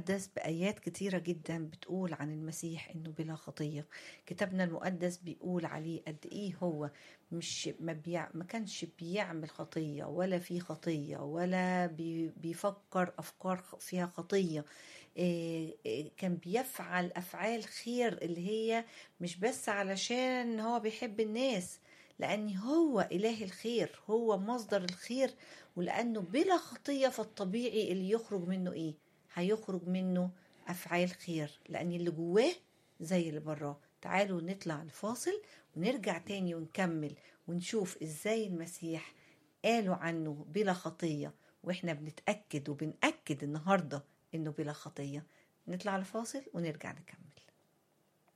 المقدس بآيات كتيرة جدا بتقول عن المسيح إنه بلا خطية كتابنا المقدس بيقول عليه قد إيه هو مش ما, بيع ما كانش بيعمل خطية ولا في خطية ولا بي بيفكر أفكار فيها خطية إيه إيه كان بيفعل أفعال خير اللي هي مش بس علشان هو بيحب الناس لأن هو إله الخير هو مصدر الخير ولأنه بلا خطية فالطبيعي اللي يخرج منه إيه هيخرج منه أفعال خير لأن اللي جواه زي اللي براه تعالوا نطلع الفاصل ونرجع تاني ونكمل ونشوف إزاي المسيح قالوا عنه بلا خطية وإحنا بنتأكد وبنأكد النهاردة إنه بلا خطية نطلع الفاصل ونرجع نكمل